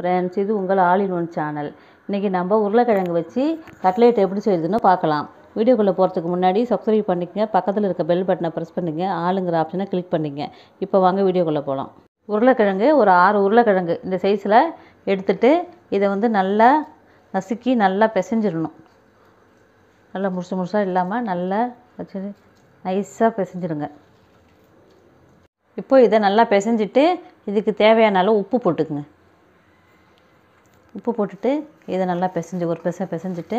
friends இது உங்கள் all in one channel இன்றைக்கி நம்ம உருளைக்கிழங்கு வச்சு கட்லெட் எப்படி செய்யுதுன்னு பார்க்கலாம் வீடியோக்குள்ளே போகிறதுக்கு முன்னாடி சப்ஸ்கிரைப் பண்ணிக்கங்க பக்கத்தில் இருக்க பெல் பட்டனை ப்ரெஸ் பண்ணிங்க ஆளுங்கிற ஆப்ஷனை கிளிக் பண்ணிங்க இப்போ வாங்க வீடியோக்குள்ளே போகலாம் உருளைக்கிழங்கு ஒரு ஆறு உருளைக்கிழங்கு இந்த சைஸில் எடுத்துட்டு இதை வந்து நல்லா நசுக்கி நல்லா பிசைஞ்சிடணும் நல்லா முழுசு முழுசாக இல்லாமல் நல்லா வச்சு நைஸாக பிசைஞ்சிடுங்க இப்போ இதை நல்லா பிசைஞ்சிட்டு இதுக்கு தேவையான அளவு உப்பு போட்டுக்குங்க உப்பு போட்டுட்டு இதை நல்லா பிசைஞ்சு ஒரு பிசை பிசைஞ்சிட்டு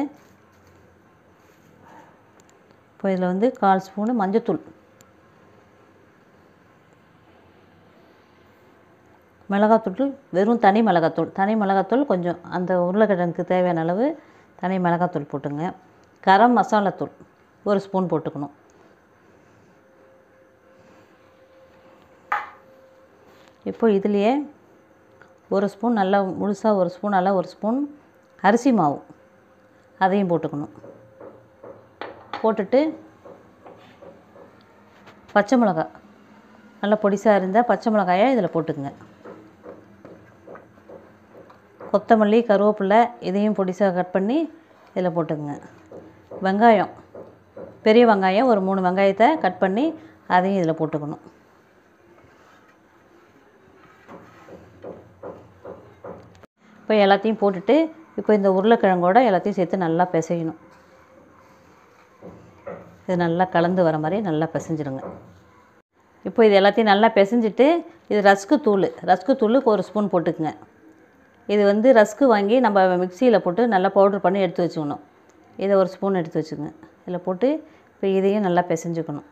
இப்போ இதில் வந்து கால் ஸ்பூனு மஞ்சத்தூள் மிளகாத்தூள் வெறும் தனி மிளகாத்தூள் தனி மிளகாத்தூள் கொஞ்சம் அந்த உருளைக்கிழங்குக்கு தேவையான அளவு தனி மிளகாத்தூள் போட்டுங்க கரம் மசாலாத்தூள் ஒரு ஸ்பூன் போட்டுக்கணும் இப்போ இதுலேயே ஒரு ஸ்பூன் நல்லா முழுசாக ஒரு ஸ்பூன் நல்லா ஒரு ஸ்பூன் அரிசி மாவு அதையும் போட்டுக்கணும் போட்டுட்டு பச்சை மிளகா நல்லா பொடிசாக இருந்தால் பச்சை மிளகாயை இதில் போட்டுக்குங்க கொத்தமல்லி கருவேப்பிலை இதையும் பொடிசாக கட் பண்ணி இதில் போட்டுக்குங்க வெங்காயம் பெரிய வெங்காயம் ஒரு மூணு வெங்காயத்தை கட் பண்ணி அதையும் இதில் போட்டுக்கணும் இப்போ எல்லாத்தையும் போட்டுட்டு இப்போ இந்த உருளைக்கிழங்கோட எல்லாத்தையும் சேர்த்து நல்லா பிசையணும் இது நல்லா கலந்து வர மாதிரி நல்லா பிசைஞ்சிடுங்க இப்போ இது எல்லாத்தையும் நல்லா பிசைஞ்சிட்டு இது ரஸ்க்கு தூள் ரஸ்க்கு தூளுக்கு ஒரு ஸ்பூன் போட்டுக்குங்க இது வந்து ரஸ்க்கு வாங்கி நம்ம மிக்சியில் போட்டு நல்லா பவுட்ரு பண்ணி எடுத்து வச்சுக்கணும் இதை ஒரு ஸ்பூன் எடுத்து வச்சுக்கோங்க இதில் போட்டு இப்போ இதையும் நல்லா பிசைஞ்சுக்கணும்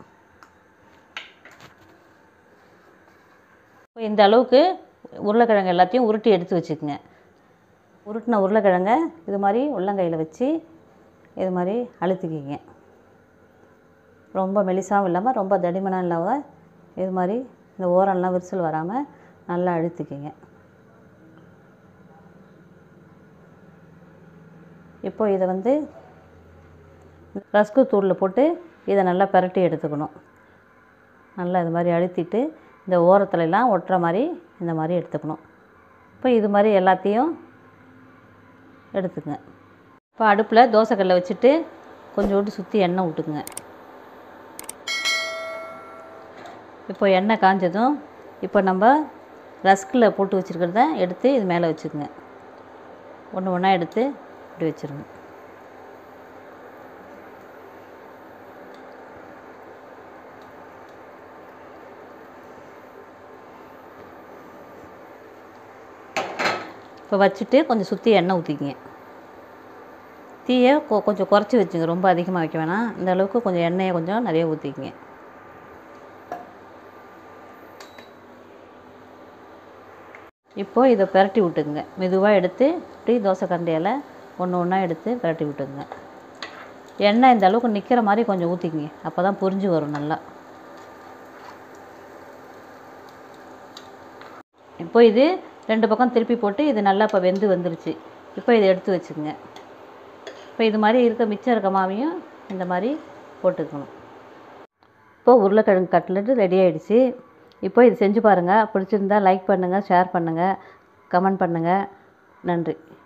இப்போ இந்த அளவுக்கு உருளைக்கிழங்கு எல்லாத்தையும் உருட்டி எடுத்து வச்சுக்கோங்க உருட்டின உருளைக்கிழங்க இது மாதிரி உள்ளங்கையில் வச்சு இது மாதிரி அழுத்திக்கிங்க ரொம்ப மெலிசாவும் இல்லாமல் ரொம்ப தடிமனாக இல்லாமல் இது மாதிரி இந்த ஓரம்லாம் விரிசல் வராமல் நல்லா அழுத்திக்கிங்க இப்போ இதை வந்து ரஸ்கு தூளில் போட்டு இதை நல்லா பரட்டி எடுத்துக்கணும் நல்லா இது மாதிரி அழுத்திட்டு இந்த ஓரத்துலலாம் ஒட்டுற மாதிரி இந்த மாதிரி எடுத்துக்கணும் இப்போ இது மாதிரி எல்லாத்தையும் எடுத்துக்கங்க இப்போ அடுப்பில் தோசைக்கல்லை வச்சுட்டு கொஞ்சோண்டு சுற்றி எண்ணெய் விட்டுக்குங்க இப்போ எண்ணெய் காஞ்சதும் இப்போ நம்ம ரஸ்கில் போட்டு வச்சுருக்கிறத எடுத்து இது மேலே வச்சுக்கோங்க ஒன்று ஒன்றா எடுத்து இப்படி வச்சுருங்க இப்போ வச்சுட்டு கொஞ்சம் சுற்றி எண்ணெய் ஊற்றிக்கிங்க தீயை கொ கொஞ்சம் குறைச்சி வச்சுங்க ரொம்ப அதிகமாக வைக்க வேணாம் இந்த அளவுக்கு கொஞ்சம் எண்ணெயை கொஞ்சம் நிறைய ஊற்றிக்கிங்க இப்போது இதை பிரட்டி விட்டுக்குங்க மெதுவாக எடுத்து இப்படி தோசை கரண்டியால் ஒன்று ஒன்றா எடுத்து பிரட்டி விட்டுக்குங்க எண்ணெய் இந்த அளவுக்கு நிற்கிற மாதிரி கொஞ்சம் ஊற்றிக்கிங்க அப்போ தான் புரிஞ்சு வரும் நல்லா இப்போ இது ரெண்டு பக்கம் திருப்பி போட்டு இது நல்லா இப்போ வெந்து வந்துருச்சு இப்போ இதை எடுத்து வச்சுக்கோங்க இப்போ இது மாதிரி இருக்க மிச்சம் இருக்க மாவையும் இந்த மாதிரி போட்டுக்கணும் இப்போ உருளைக்கிழங்கு கட்லெட்டு ரெடி ஆகிடுச்சு இப்போ இது செஞ்சு பாருங்கள் பிடிச்சிருந்தா லைக் பண்ணுங்கள் ஷேர் பண்ணுங்கள் கமெண்ட் பண்ணுங்கள் நன்றி